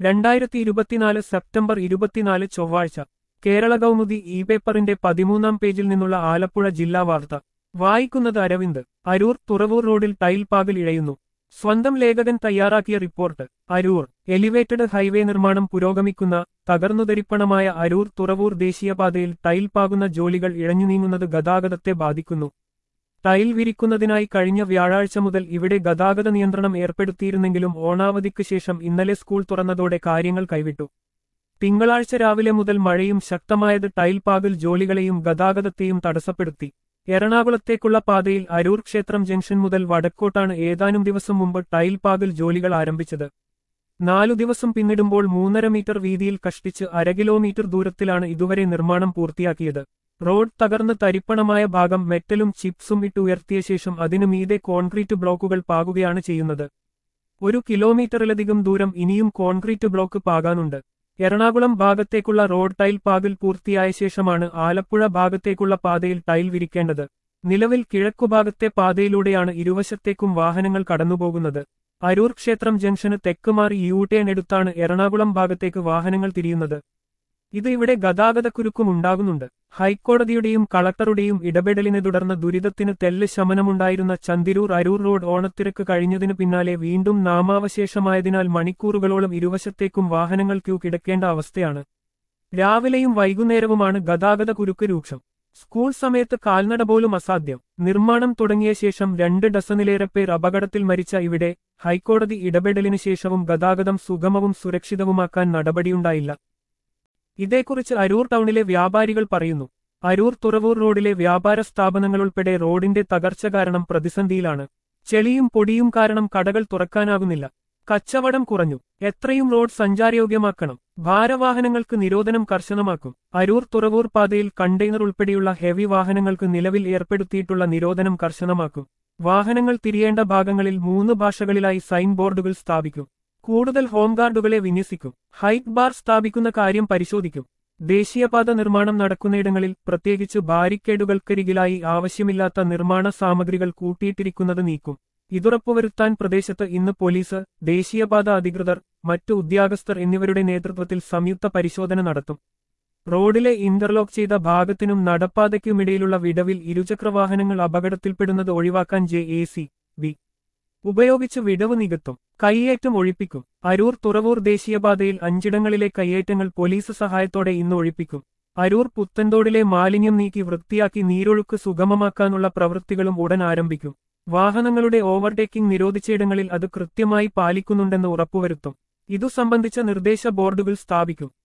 രണ്ടായിരത്തി ഇരുപത്തിനാല് സെപ്റ്റംബർ ഇരുപത്തിനാല് ചൊവ്വാഴ്ച കേരള കൗമുദി ഇ പേപ്പറിന്റെ പതിമൂന്നാം പേജിൽ നിന്നുള്ള ആലപ്പുഴ ജില്ലാ വാർത്ത വായിക്കുന്നത് അരവിന്ദ് അരൂർ തുറവൂർ റോഡിൽ ടൈൽ പാകൽ ഇഴയുന്നു സ്വന്തം ലേഖകൻ തയ്യാറാക്കിയ റിപ്പോർട്ട് അരൂർ എലിവേറ്റഡ് ഹൈവേ നിർമ്മാണം പുരോഗമിക്കുന്ന തകർന്നുതരിപ്പണമായ അരൂർ തുറവൂർ ദേശീയപാതയിൽ ടൈൽ പാകുന്ന ജോലികൾ ഇഴഞ്ഞു നീങ്ങുന്നത് ഗതാഗതത്തെ ബാധിക്കുന്നു ടൈൽ വിരിക്കുന്നതിനായി കഴിഞ്ഞ വ്യാഴാഴ്ച മുതൽ ഇവിടെ ഗതാഗത നിയന്ത്രണം ഏർപ്പെടുത്തിയിരുന്നെങ്കിലും ഓണാവധിക്ക് ശേഷം ഇന്നലെ സ്കൂൾ തുറന്നതോടെ കാര്യങ്ങൾ കൈവിട്ടു തിങ്കളാഴ്ച രാവിലെ മുതൽ മഴയും ശക്തമായത് ടൈൽ പാകൽ ജോലികളെയും ഗതാഗതത്തെയും തടസ്സപ്പെടുത്തി എറണാകുളത്തേക്കുള്ള പാതയിൽ അരൂർ ക്ഷേത്രം ജംഗ്ഷൻ മുതൽ വടക്കോട്ടാണ് ഏതാനും ദിവസം മുമ്പ് ടൈൽ പാകൽ ജോലികൾ ആരംഭിച്ചത് നാലു ദിവസം പിന്നിടുമ്പോൾ മൂന്നര മീറ്റർ വീതിയിൽ കഷ്ടിച്ച് അര കിലോമീറ്റർ ദൂരത്തിലാണ് ഇതുവരെ നിർമ്മാണം പൂർത്തിയാക്കിയത് റോഡ് തകർന്ന് തരിപ്പണമായ ഭാഗം മെറ്റലും ചിപ്സും ഇട്ട് ഉയർത്തിയ ശേഷം അതിനു മീതെ കോൺക്രീറ്റ് ബ്ലോക്കുകൾ പാകുകയാണ് ചെയ്യുന്നത് ഒരു കിലോമീറ്ററിലധികം ദൂരം ഇനിയും കോൺക്രീറ്റ് ബ്ലോക്ക് പാകാനുണ്ട് എറണാകുളം ഭാഗത്തേക്കുള്ള റോഡ് ടൈൽ പാകിൽ പൂർത്തിയായ ശേഷമാണ് ആലപ്പുഴ ഭാഗത്തേക്കുള്ള പാതയിൽ ടൈൽ വിരിക്കേണ്ടത് നിലവിൽ കിഴക്കുഭാഗത്തെ പാതയിലൂടെയാണ് ഇരുവശത്തേക്കും വാഹനങ്ങൾ കടന്നുപോകുന്നത് അരൂർ ക്ഷേത്രം ജംഗ്ഷന് തെക്കുമാറി യു ടേൺ എടുത്താണ് എറണാകുളം ഭാഗത്തേക്ക് വാഹനങ്ങൾ തിരിയുന്നത് ഇത് ഇവിടെ ഗതാഗതക്കുരുക്കും ഉണ്ടാകുന്നുണ്ട് ഹൈക്കോടതിയുടെയും കളക്ടറുടെയും ഇടപെടലിനെ തുടർന്ന് ദുരിതത്തിന് തെല്ല് ശമനമുണ്ടായിരുന്ന ചന്തിരൂർ അരൂർ റോഡ് ഓണത്തിരക്ക് കഴിഞ്ഞതിനു പിന്നാലെ വീണ്ടും നാമാവശേഷമായതിനാൽ മണിക്കൂറുകളോളം ഇരുവശത്തേക്കും വാഹനങ്ങൾ ക്യൂ കിടക്കേണ്ട അവസ്ഥയാണ് രാവിലെയും വൈകുന്നേരവുമാണ് ഗതാഗത കുരുക്ക് രൂക്ഷം സ്കൂൾ സമയത്ത് കാൽനട പോലും അസാധ്യം നിർമ്മാണം തുടങ്ങിയ ശേഷം രണ്ട് ഡസനിലേറെ പേർ അപകടത്തിൽ മരിച്ച ഇവിടെ ഹൈക്കോടതി ഇടപെടലിനു ശേഷവും ഗതാഗതം സുഗമവും സുരക്ഷിതവുമാക്കാൻ നടപടിയുണ്ടായില്ല ഇതേക്കുറിച്ച് അരൂർ ടൗണിലെ വ്യാപാരികൾ പറയുന്നു അരൂർ തുറവൂർ റോഡിലെ വ്യാപാര സ്ഥാപനങ്ങളുൾപ്പെടെ റോഡിന്റെ തകർച്ച കാരണം പ്രതിസന്ധിയിലാണ് ചെളിയും പൊടിയും കാരണം കടകൾ തുറക്കാനാകുന്നില്ല കച്ചവടം കുറഞ്ഞു എത്രയും റോഡ് സഞ്ചാരയോഗ്യമാക്കണം ഭാരവാഹനങ്ങൾക്ക് നിരോധനം കർശനമാക്കും അരൂർ തുറവൂർ പാതയിൽ കണ്ടെയ്നർ ഉൾപ്പെടെയുള്ള ഹെവി വാഹനങ്ങൾക്ക് നിലവിൽ ഏർപ്പെടുത്തിയിട്ടുള്ള നിരോധനം കർശനമാക്കും വാഹനങ്ങൾ തിരിയേണ്ട ഭാഗങ്ങളിൽ മൂന്ന് ഭാഷകളിലായി സൈൻ ബോർഡുകൾ സ്ഥാപിക്കും കൂടുതൽ ഹോംഗാർഡുകളെ വിന്യസിക്കും ഹൈറ്റ് ബാർ സ്ഥാപിക്കുന്ന കാര്യം പരിശോധിക്കും ദേശീയപാത നിർമ്മാണം നടക്കുന്നയിടങ്ങളിൽ പ്രത്യേകിച്ച് ബാരിക്കേഡുകൾക്കരികിലായി ആവശ്യമില്ലാത്ത നിർമ്മാണ സാമഗ്രികൾ കൂട്ടിയിട്ടിരിക്കുന്നത് നീക്കും ഇതുറപ്പുവരുത്താൻ പ്രദേശത്ത് ഇന്ന് പോലീസ് ദേശീയപാത അധികൃതർ മറ്റു ഉദ്യോഗസ്ഥർ എന്നിവരുടെ നേതൃത്വത്തിൽ സംയുക്ത പരിശോധന നടത്തും റോഡിലെ ഇന്റർലോക്ക് ചെയ്ത ഭാഗത്തിനും നടപ്പാതയ്ക്കുമിടയിലുള്ള വിടവിൽ ഇരുചക്രവാഹനങ്ങൾ അപകടത്തിൽപ്പെടുന്നത് ഒഴിവാക്കാൻ ജെ എ സി വി ഉപയോഗിച്ച് വിടവ് നികത്തും കയ്യേറ്റം ഒഴിപ്പിക്കും അരൂർ തുറവൂർ ദേശീയപാതയിൽ അഞ്ചിടങ്ങളിലെ കയ്യേറ്റങ്ങൾ പോലീസ് സഹായത്തോടെ ഇന്ന് ഒഴിപ്പിക്കും അരൂർ പുത്തൻതോടിലെ മാലിന്യം നീക്കി വൃത്തിയാക്കി നീരൊഴുക്ക് സുഗമമാക്കാനുള്ള പ്രവൃത്തികളും ഉടൻ ആരംഭിക്കും വാഹനങ്ങളുടെ ഓവർടേക്കിംഗ് നിരോധിച്ചയിടങ്ങളിൽ അത് കൃത്യമായി പാലിക്കുന്നുണ്ടെന്ന് ഉറപ്പുവരുത്തും ഇതു സംബന്ധിച്ച നിർദ്ദേശ ബോർഡുകൾ സ്ഥാപിക്കും